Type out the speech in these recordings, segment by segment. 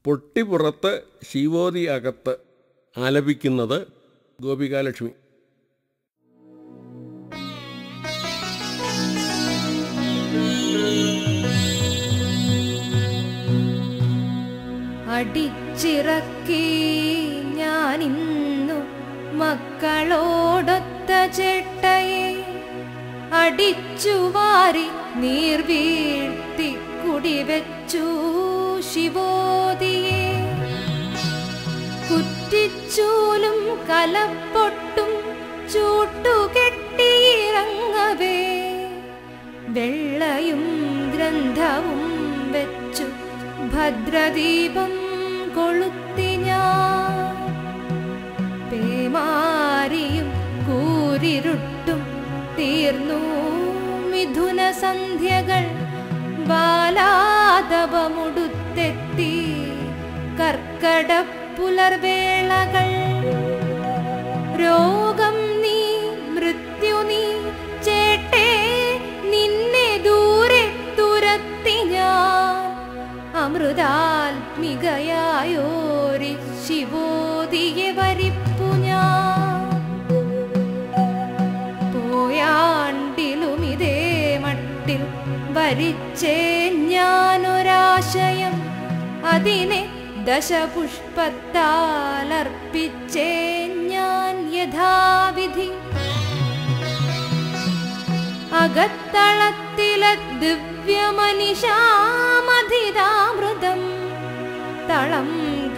പൊട്ടിപ്പുറത്ത് ശിവോതി അകത്ത് ആലപിക്കുന്നത് ഗോപികാലക്ഷ്മി അടിച്ചിറക്കി ഞാനിന്നു മക്കളോടൊത്ത ചേട്ടയെ അടിച്ചു വാരി നീർ വീഴ്ത്തി കുടിവെച്ചു ശിവോതിയെ കുറ്റിച്ചൂലും കലപ്പൊട്ടും ചൂട്ടുകെട്ടിയിറങ്ങവേ വെള്ളയും ഗ്രന്ഥവും വെച്ചു ഭദ്രദീപം കൊളുത്തി ഞാൻ പേമാരിയും കൂരിരുട്ടും തീർന്നു മിഥുന സന്ധ്യകൾ ബാലാതപമുടുത്തെത്തി കർക്കട പുലർവേളകൾ രോഗം നീ മൃത്യു നീ ചേട്ടേ നിന്നെ ദൂരെ തുരത്തി ഞാൻ അമൃതാത്മികയായോരി ശിവോതിയെ വരിപ്പു ഞാൻ പോയാണ്ടിലും ഇതേ മട്ടിൽ വരിച്ചേ ഞാനൊരാശയം അതിനെ ദശപുഷ്പത്താൽ അർപ്പിച്ചേ ഞാൻ യഥാവിധി അകത്തളത്തിലെ ദിവ്യമനിഷാമധിതാമൃതം തളം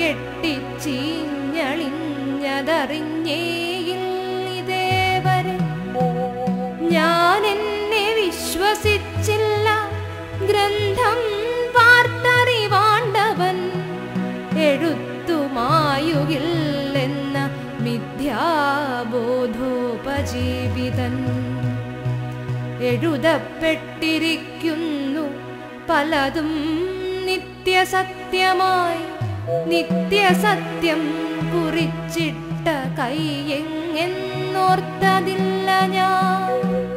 കെട്ടിച്ചീഞ്ഞളിഞ്ഞതറിഞ്ഞേയില്ലിതേവരെ ഞാൻ എന്നെ വിശ്വസിച്ചില്ല ഗ്രന്ഥം വാർത്തറിവാണ്ടവൻ എഴുത്തുമായുകില്ലെന്ന മിഥ്യാബോധോപജീവിതൻ എഴുതപ്പെട്ടിരിക്കുന്നു പലതും നിത്യസത്യമായി നിത്യസത്യം കുറിച്ചിട്ട കൈയെങ്ങെന്നോർത്തതില്ല ഞാൻ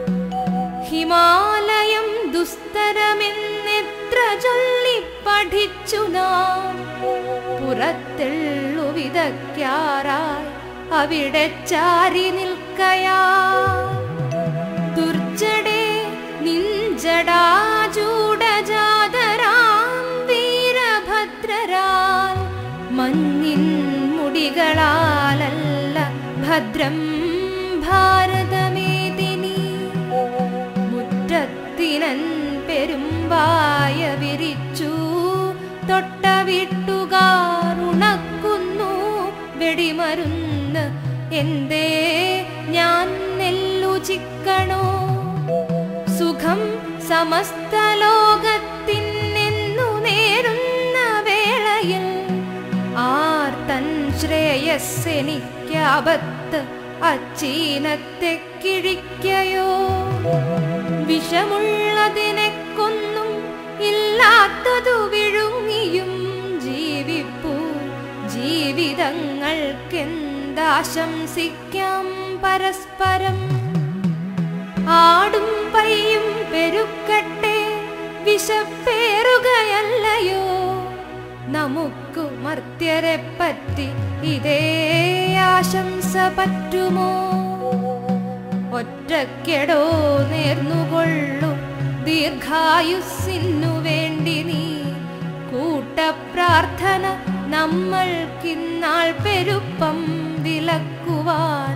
ഹിമാലയം ദുസ്തരമെന്നെത്ര ചൊല്ലി പഠിച്ചു നാം പുറത്തെള്ളു വിതയ്ക്കാറായി അവിടെ ചാരി നിൽക്കയാ ദുർജടേ നിഞ്ചടാചൂടജാതരാം വീരഭദ്രരാൽ മഞ്ഞിൻ മുടികളാലല്ല ഭദ്രം ഭാരതമേദിനി മുറ്റത്തിനൻ പെരുമ്പായ വിരിച്ചു തൊട്ട വീട്ടുകാർ ഉണക്കുന്നു വെടിമരുന്ന് എന്തേ ഞാൻ നെല്ലു ചിക്കണോ സുഖം സമസ്ത ലോകത്തിനെന്നു നേരുന്ന വേളയിൽ ആർ തൻ ശ്രേയസ്സെനിക്കാപത്ത് അച്ചീനത്തെ കിഴിക്കയോ വിഷമുള്ളതിനെ കൊന്നും ഇല്ലാത്തതു വിഴുങ്ങിയും ജീവിപ്പൂ ജീവിതങ്ങൾക്കെന്താശംസിക്കാം പരസ്പരം ആടും പയ്യും പെരുക്കട്ടെ വിശപ്പേറുകയല്ലയോ നമുക്കു മർത്യരെ പറ്റി ഇതേ ആശംസ പറ്റുമോ ഒറ്റക്കെടോ നേർന്നുകൊള്ളു ദീർഘായുസ്സിനു വേണ്ടി നീ കൂട്ടപ്രാർത്ഥന നമ്മൾക്കിന്നാൾ പെരുപ്പം വിലക്കുവാൻ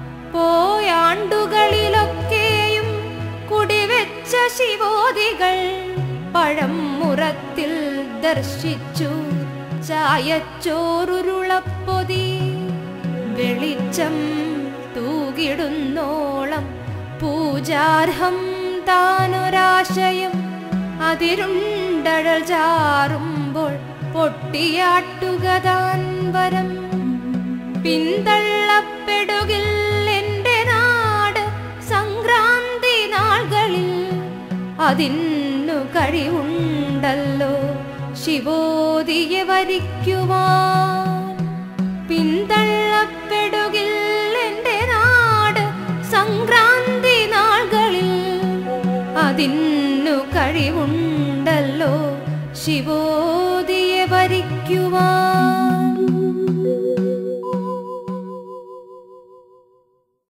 പോയാണ്ടുകളിലൊക്കെയും കുടിവെച്ച ശിവോദികൾ പഴം മുറത്തിൽ ദർശിച്ചു ചായച്ചോറുരുളപ്പൊതി വെളിച്ചം തൂകിടുന്നോളം പൂജാർഹം താനൊരാശയം അതിരുണ്ടഴൽ ചാറുമ്പോൾ പൊട്ടിയാട്ടുകതാൻ വരം പിന്തള്ളപ്പെടുകിൽ എന്റെ നാട് സംക്രാന്തി നാളുകളിൽ അതിന്നു കഴിവുണ്ടല്ലോ ശിവോതിയെ വരിക്കുവാൻ പിന്തള്ളപ്പെടുകിൽ എന്റെ നാട് സംക്രാന്തി നാളുകളിൽ അതിന്നു കഴിവുണ്ടല്ലോ ശിവോതിയെ വരി ഭരിക്കുവാൻ